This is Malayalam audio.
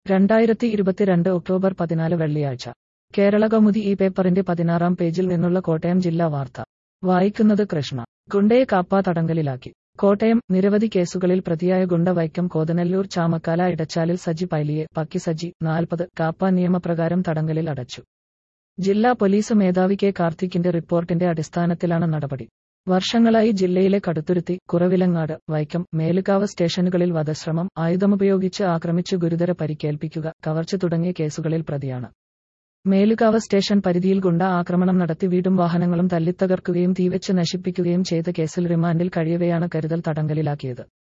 രണ്ടായിരത്തി ഇരുപത്തിരണ്ട് ഒക്ടോബർ പതിനാല് വെള്ളിയാഴ്ച കേരള കൗമുദി ഈ പേപ്പറിന്റെ പതിനാറാം പേജിൽ നിന്നുള്ള കോട്ടയം ജില്ലാ വാർത്ത വായിക്കുന്നത് കൃഷ്ണ ഗുണ്ടയെ കാപ്പ തടങ്കലിലാക്കി കോട്ടയം നിരവധി കേസുകളിൽ പ്രതിയായ ഗുണ്ട വൈക്കം കോതനല്ലൂർ ചാമക്കാല ഇടച്ചാലിൽ സജി പൈലിയെ പക്കി സജി നാൽപ്പത് കാപ്പ നിയമപ്രകാരം തടങ്കലിൽ അടച്ചു ജില്ലാ പോലീസ് മേധാവി കെ കാർത്തിക്കിന്റെ റിപ്പോർട്ടിന്റെ അടിസ്ഥാനത്തിലാണ് നടപടി വർഷങ്ങളായി ജില്ലയിലെ കടുത്തുരുത്തി കുറവിലങ്ങാട് വൈക്കം മേലുകാവ് സ്റ്റേഷനുകളിൽ വധശ്രമം ആയുധമുപയോഗിച്ച് ആക്രമിച്ചു ഗുരുതര പരിക്കേൽപ്പിക്കുക കവർച്ച തുടങ്ങിയ കേസുകളിൽ പ്രതിയാണ് മേലുകാവ് സ്റ്റേഷൻ പരിധിയിൽ ഗുണ്ട ആക്രമണം നടത്തി വീടും വാഹനങ്ങളും തല്ലിത്തകർക്കുകയും തീവെച്ച് നശിപ്പിക്കുകയും ചെയ്ത കേസിൽ റിമാൻഡിൽ കഴിയവെയാണ് കരുതൽ തടങ്കലിലാക്കിയത്